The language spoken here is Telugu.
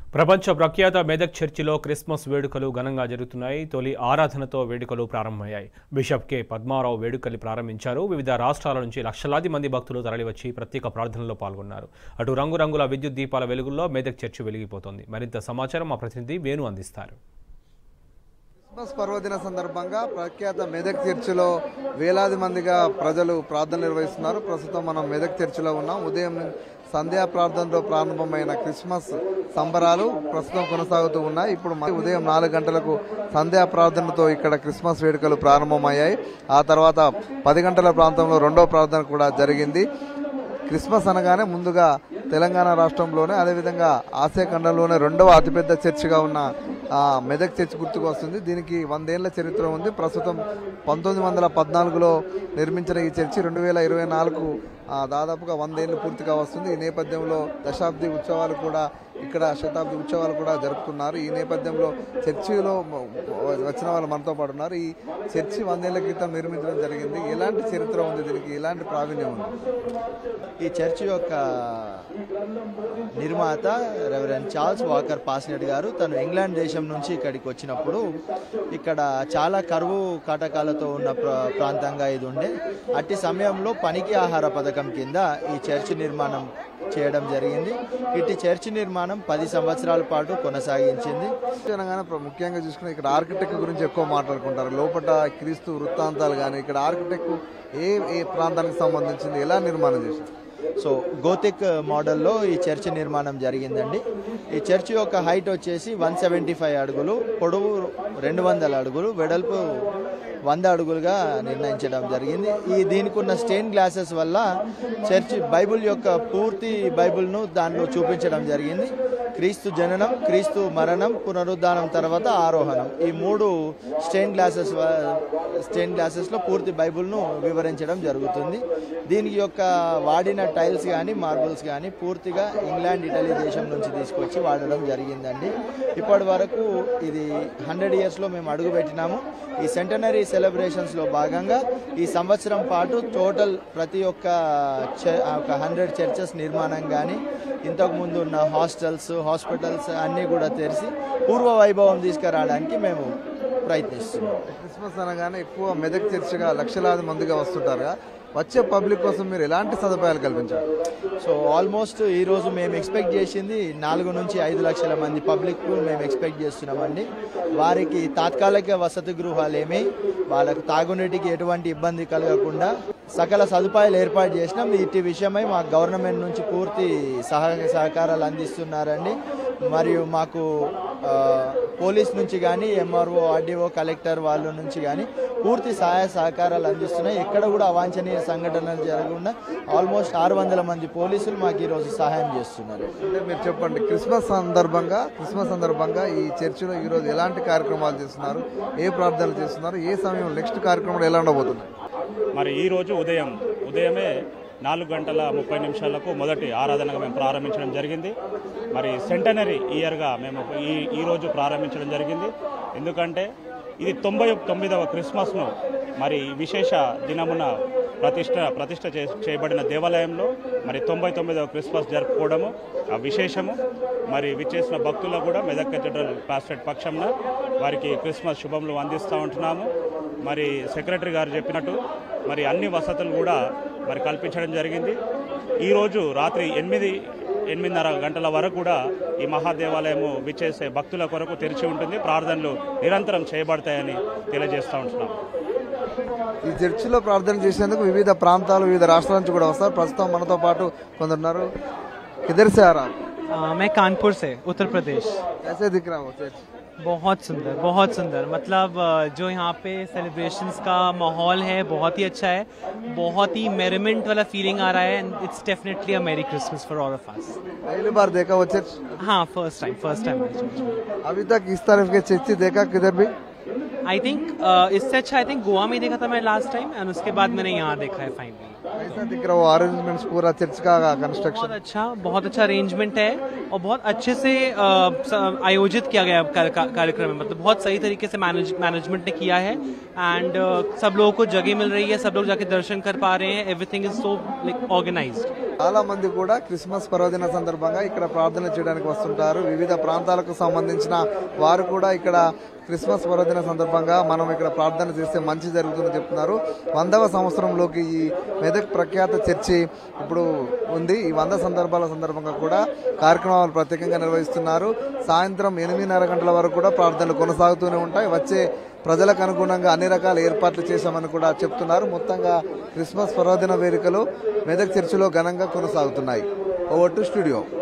ప్రపంచ ప్రఖ్యాత మెదక్ చర్చిలో క్రిస్మస్ వేడుకలు ఘనంగా జరుగుతున్నాయి తొలి ఆరాధనతో వేడుకలు ప్రారంభమయ్యాయి బిషప్ కె పద్మారావు వేడుకలు ప్రారంభించారు వివిధ రాష్ట్రాల నుంచి లక్షలాది మంది భక్తులు తరలివచ్చి ప్రత్యేక ప్రార్థనలో పాల్గొన్నారు అటు రంగురంగుల విద్యుత్ దీపాల వెలుగుల్లో మెదక్ చర్చి వెలిగిపోతోంది మరింత సమాచారం మా ప్రతినిధి వేణు అందిస్తారు క్రిస్మస్ పర్వదిన సందర్భంగా ప్రఖ్యాత మెదక్ చర్చిలో వేలాది మందిగా ప్రజలు ప్రార్థన నిర్వహిస్తున్నారు ప్రస్తుతం మనం మెదక్ చర్చిలో ఉన్నాం ఉదయం సంధ్యా ప్రార్థనతో ప్రారంభమైన క్రిస్మస్ సంబరాలు ప్రస్తుతం కొనసాగుతూ ఉన్నాయి ఇప్పుడు మళ్ళీ ఉదయం నాలుగు గంటలకు సంధ్యా ప్రార్థనతో ఇక్కడ క్రిస్మస్ వేడుకలు ప్రారంభమయ్యాయి ఆ తర్వాత పది గంటల ప్రాంతంలో రెండో ప్రార్థన కూడా జరిగింది క్రిస్మస్ అనగానే ముందుగా తెలంగాణ రాష్ట్రంలోనే అదేవిధంగా ఆసియా ఖండంలోనే రెండవ అతిపెద్ద చర్చిగా ఉన్న ఆ, మెదక్ చర్చ్ గుర్తుకు వస్తుంది దీనికి వందేళ్ల చరిత్ర ఉంది ప్రస్తుతం పంతొమ్మిది వందల పద్నాలుగులో నిర్మించిన ఈ చర్చి రెండు వేల ఇరవై నాలుగు దాదాపుగా వందేళ్లు పూర్తిగా వస్తుంది ఈ నేపథ్యంలో దశాబ్ది ఉత్సవాలు కూడా ఇక్కడ శతాబ్ది ఉత్సవాలు కూడా జరుపుతున్నారు ఈ నేపథ్యంలో చర్చిలో మ- వచ్చిన వాళ్ళు మనతో పాటు ఉన్నారు ఈ చర్చి వందేళ్ల క్రితం నిర్మించడం జరిగింది ఎలాంటి చరిత్ర ఉంది దీనికి ఎలాంటి ప్రావీణ్యం ఉంది ఈ చర్చ్ యొక్క నిర్మాత రెవరెండ్ చార్ల్స్ వాకర్ పాస్నెట్ గారు తను ఇంగ్లాండ్ దేశం నుంచి ఇక్కడికి వచ్చినప్పుడు ఇక్కడ చాలా కరువు కాటకాలతో ఉన్న ప్ర ప్రాంతంగా ఇది ఉండే అట్టి సమయంలో పనికి ఆహార పథకం కింద ఈ చర్చ్ నిర్మాణం చేయడం జరిగింది ఇట్టి చర్చ్ నిర్మాణం పది సంవత్సరాల పాటు కొనసాగించింది అనగానే ప్ర- ముఖ్యంగా చూసుకుని ఇక్కడ ఆర్కిటెక్ట్ గురించి ఎక్కువ మాట్లాడుకుంటారు లోపల క్రీస్తు వృత్తాంతాలు కానీ ఇక్కడ ఆర్కిటెక్ట్ ఏ ఏ ప్రాంతానికి సంబంధించింది ఎలా నిర్మాణం చేశారు సో గోతిక్ మోడల్లో ఈ చర్చ్ నిర్మాణం జరిగిందండి ఈ చర్చ్ యొక్క హైట్ వచ్చేసి వన్ సెవెంటీ ఫైవ్ అడుగులు పొడవు రెండు వందల అడుగులు వెడల్పు వంద అడుగులుగా నిర్ణయించడం జరిగింది ఈ దీనికి ఉన్న స్టెయిన్ గ్లాసెస్ వల్ల చర్చ్ బైబిల్ యొక్క పూర్తి బైబిల్ను దానిలో చూపించడం జరిగింది క్రీస్తు జననం క్రీస్తు మరణం పునరుద్ధానం తర్వాత ఆరోహణం ఈ మూడు స్టెయిన్ గ్లాసెస్ స్టెయిన్ గ్లాసెస్లో పూర్తి బైబిల్ను వివరించడం జరుగుతుంది దీనికి యొక్క వాడిన టైల్స్ కానీ మార్బుల్స్ కానీ పూర్తిగా ఇంగ్లాండ్ ఇటలీ దేశం నుంచి తీసుకొచ్చి వాడడం జరిగిందండి ఇప్పటి వరకు ఇది హండ్రెడ్ ఇయర్స్లో మేము అడుగు పెట్టినాము ఈ సెంటనరీ సెలబ్రేషన్స్లో భాగంగా ఈ సంవత్సరం పాటు టోటల్ ప్రతి ఒక్క చ- ఒక హండ్రెడ్ చర్చెస్ నిర్మాణం కానీ ఇంతకుముందు ఉన్న హాస్టల్స్ హాస్పిటల్స్ అన్నీ కూడా తెరిచి పూర్వ వైభవం తీసుకురావడానికి మేము ప్రయత్నిస్తున్నాం క్రిస్మస్ అనగానే ఎక్కువ మెదక్ చర్చిగా లక్షలాది మందిగా వస్తుంటారుగా వచ్చే పబ్లిక్ కోసం మీరు ఎలాంటి సదుపాయాలు కల్పించారు సో ఆల్మోస్ట్ ఈరోజు మేము ఎక్స్పెక్ట్ చేసింది నాలుగు నుంచి ఐదు లక్షల మంది పబ్లిక్ మేము ఎక్స్పెక్ట్ చేస్తున్నామండి వారికి తాత్కాలిక వసతి గృహాలు ఏమి వాళ్ళకు తాగునీటికి ఎటువంటి ఇబ్బంది కలగకుండా సకల సదుపాయాలు ఏర్పాటు చేసినాం ఇట్టి విషయమై మా గవర్నమెంట్ నుంచి పూర్తి సహాయ సహకారాలు అందిస్తున్నారండి మరియు మాకు ఆ, పోలీస్ నుంచి కానీ ఎంఆర్ఓ ఆర్డీఓ కలెక్టర్ వాళ్ళ నుంచి కానీ పూర్తి సహాయ సహకారాలు అందిస్తున్నాయి ఎక్కడ కూడా అవాంఛనీయ సంఘటనలు జరగకుండా ఆల్మోస్ట్ ఆరు వందల మంది పోలీసులు మాకు ఈరోజు సహాయం చేస్తున్నారు అంటే మీరు చెప్పండి క్రిస్మస్ సందర్భంగా క్రిస్మస్ సందర్భంగా ఈ చర్చిలో ఈరోజు ఎలాంటి కార్యక్రమాలు చేస్తున్నారు ఏ ప్రార్థనలు చేస్తున్నారు ఏ సమయం నెక్స్ట్ కార్యక్రమాలు ఎలా ఉండబోతున్నాయి మరి ఈరోజు ఉదయం ఉదయమే నాలుగు గంటల ముప్పై నిమిషాలకు మొదటి ఆరాధనగా మేము ప్రారంభించడం జరిగింది మరి సెంటనరీ ఇయర్గా మేము ఈ ఈరోజు ప్రారంభించడం జరిగింది ఎందుకంటే ఇది తొంభై తొమ్మిదవ క్రిస్మస్ను మరి విశేష దినమున ప్రతిష్ట ప్రతిష్ట చే చేయబడిన దేవాలయంలో మరి తొంభై తొమ్మిదవ క్రిస్మస్ జరుపుకోవడము ఆ విశేషము మరి విచ్చేసిన భక్తులకు కూడా మెదక్ కెథడ్రల్ పాస్టెట్ పక్షంన వారికి క్రిస్మస్ శుభములు అందిస్తూ ఉంటున్నాము మరి సెక్రటరీ గారు చెప్పినట్టు మరి అన్ని వసతులు కూడా మరి కల్పించడం జరిగింది ఈరోజు రాత్రి ఎనిమిది ఎనిమిదిన్నర గంటల వరకు కూడా ఈ మహాదేవాలయము విచ్చేసే భక్తుల కొరకు తెరిచి ఉంటుంది ప్రార్థనలు నిరంతరం చేయబడతాయని తెలియజేస్తూ ఉంటున్నాం ఈ చర్చిలో ప్రార్థన చేసేందుకు వివిధ ప్రాంతాలు వివిధ రాష్ట్రాల నుంచి కూడా వస్తారు ప్రస్తుతం మనతో పాటు కొందరున్నారు किधर से आ रहा आ, मैं कानपुर से उत्तर प्रदेश कैसे दिख रहा वो चर्च बहुत सुंदर बहुत सुंदर मतलब आ, जो यहाँ पे सेलिब्रेशंस का माहौल है बहुत ही अच्छा है बहुत ही मेरिमेंट वाला फीलिंग आ रहा है and it's definitely a merry Christmas for all of us पहली बार देखा वो चर्च हाँ फर्स्ट टाइम फर्स्ट टाइम अभी तक इस तरफ के चर्च देखा किधर भी आई थिंक इससे अच्छा आई थिंक गोवा में देखा था मैं लास्ट टाइम एंड उसके बाद मैंने यहाँ देखा है फाइनली कैसा दिख रहा वो अरेंजमेंट्स पूरा चर्च का बहुत कंस्ट्रक्शन अच्छा बहुत अच्छा अरेंजमेंट है और बहुत अच्छे से अ, स- आयोजित किया गया है का- का- कार्यक्रम है मतलब बहुत सही तरीके से मैनेज मैनेजमेंट ने किया है एंड सब लोगों को जगह मिल रही है सब लोग जाके दर्शन कर पा रहे हैं everything is so like organised చాలా మంది కూడా క్రిస్మస్ పర్వదిన సందర్భంగా ఇక్కడ ప్రార్థన చేయడానికి వస్తుంటారు వివిధ ప్రాంతాలకు సంబంధించిన వారు కూడా ఇక్కడ క్రిస్మస్ పర్వదిన సందర్భంగా మనం ఇక్కడ ప్రార్థన చేస్తే మంచి జరుగుతుందని చెప్తున్నారు వందవ సంవత్సరంలోకి ఈ మెదక్ ప్రఖ్యాత చర్చి ఇప్పుడు ఉంది ఈ వంద సందర్భాల సందర్భంగా కూడా కార్యక్రమాలు ప్రత్యేకంగా నిర్వహిస్తున్నారు సాయంత్రం ఎనిమిదిన్నర గంటల వరకు కూడా ప్రార్థనలు కొనసాగుతూనే ఉంటాయి వచ్చే ప్రజలకు అనుగుణంగా అన్ని రకాల ఏర్పాట్లు చేశామని కూడా చెప్తున్నారు మొత్తంగా క్రిస్మస్ పర్వదిన వేడుకలు మెదక్ చర్చిలో ఘనంగా కొనసాగుతున్నాయి ఓవర్ టు స్టూడియో